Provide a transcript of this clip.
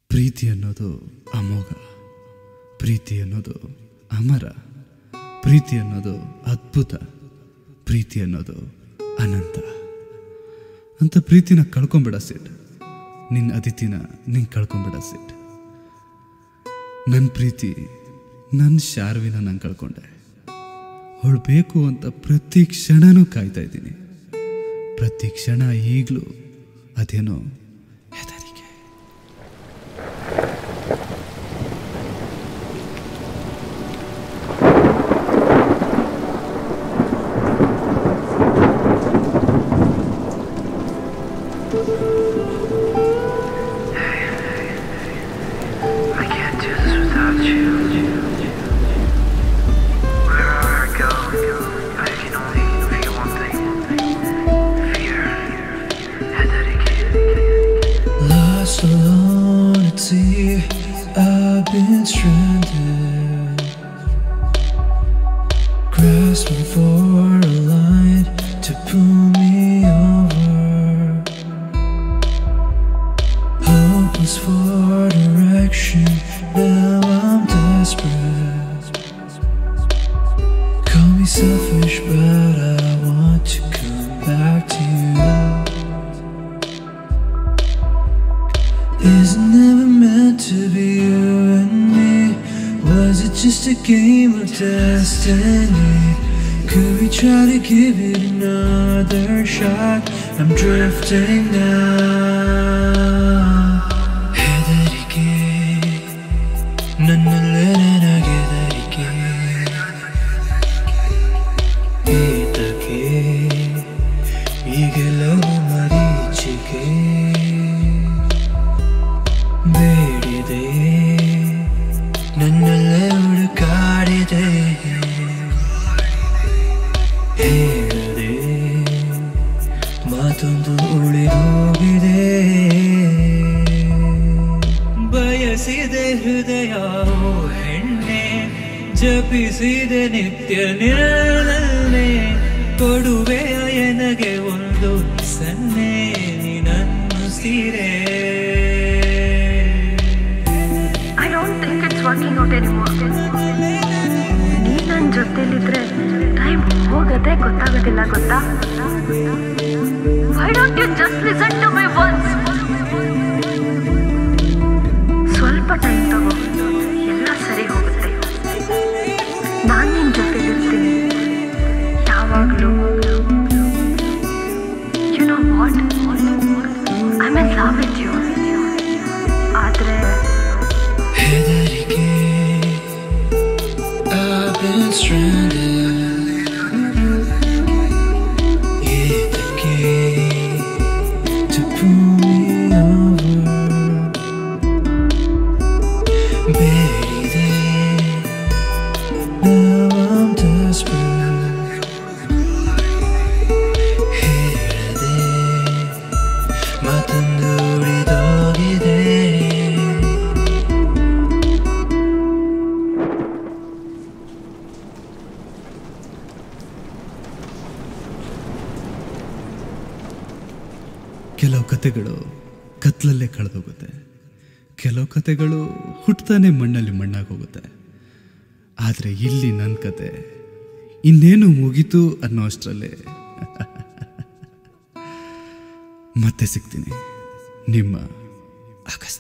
ಪ್ರೀತಿ ಅನ್ನೋದು ಅಮೋಘ ಪ್ರೀತಿ ಅನ್ನೋದು ಅಮರ ಪ್ರೀತಿ ಅನ್ನೋದು ಅದ್ಭುತ ಪ್ರೀತಿ ಅನ್ನೋದು ಅನಂತ ಅಂತ ಪ್ರೀತಿನ ಕಳ್ಕೊಂಬಿಡ ಸಿಟ್ ನಿನ್ನ ಅತಿಥಿನ ನೀನು ಕಳ್ಕೊಂಬಿಡ ಸಿಟ್ ನನ್ನ ಪ್ರೀತಿ ನನ್ನ ಶಾರ್ವಿನ ನಾನು ಕಳ್ಕೊಂಡೆ ಅವಳು ಬೇಕು ಅಂತ ಪ್ರತಿ ಕ್ಷಣನೂ ಕಾಯ್ತಾ ಇದ್ದೀನಿ ಪ್ರತಿ ಕ್ಷಣ ಈಗಲೂ ಅದೇನೋ ಹೆದರಿಕೆ I can't do this without you. Wherever I go, I can only feel one thing. Fear. Headache. Lost alone at sea, I've been stranded. Grasping for a line to pull me over. Hopeless for direction, now I'm desperate. Call me selfish, but I want to come back to you. Is it never meant to be you and me? Was it just a game of destiny? Could we try to give it another shot? I'm drifting now. ಹೆದರಿಕೆ ನನ್ನಲ್ಲೇ ನನಗೆದರಿಕೆ ಏತಕ್ಕೆ ಈಗೆಲ್ಲವೂ ಮರೀಚಿಕೆ ಬೇಡಿದೆ ನನ್ನೆಲ್ಲ ಹುಡುಕಾಡಿದೆ ಹೇಳದೆ ಮಾತೊಂದು ಉಳಿದೋಗಿದೆ ಬಯಸಿದೆ ಹೃದಯ ಓ ಹೆಣ್ಣೆ ಜಪಿಸಿದೆ ನಿತ್ಯ ನಿರಳನೆ ಕೊಡುವೆಯ ಎನಗೆ ಒಂದು ಸನ್ನೆ ನಿನ್ನನ್ನು ಸೀರೆ I don't think it's working out anymore. ನೀನ್ ನನ್ನ ಜೊತೆಲಿದ್ರೆ ಟೈಮ್ ಹೋಗದೆ ಗೊತ್ತಾಗೋದಿಲ್ಲ ಗೊತ್ತಾ why don't you just listen to my words ಸ್ವಲ್ಪ ಟೈಮ್ ತಗೋ ಎಲ್ಲ ಸರಿ ಹೋಗುತ್ತೆ ನಾನು ನಿನ್ನ ಜೊತೆಲಿರ್ತೀನಿ ಯಾವಾಗಲೂ you know what I mean love with you ಆದರೆ ಹೆದರಿಕೆ I've been stranded ಏತಕ್ಕೆ to pull me over ಬೇಡಿದೆ now I'm desperate ಹೇಳದೆ ಮಾತೊಂದು ಉಳಿದೋಗಿದೆ ಕೆಲವು ಕತೆಗಳು ಕತ್ಲಲ್ಲೇ ಕಳೆದೋಗುತ್ತೆ ಕೆಲವು ಕತೆಗಳು ಹುಟ್ಟತಾನೆ ಮಣ್ಣಲ್ಲಿ ಮಣ್ಣಾಗಿ ಹೋಗುತ್ತೆ ಆದರೆ ಇಲ್ಲಿ ನನ್ನ ಕತೆ ಇನ್ನೇನು ಮುಗೀತು ಅನ್ನೋ ಅಷ್ಟರಲ್ಲೇ ಮತ್ತೆ ಸಿಗ್ತೀನಿ ನಿಮ್ಮ ಅಗಸ್ತ್ಯ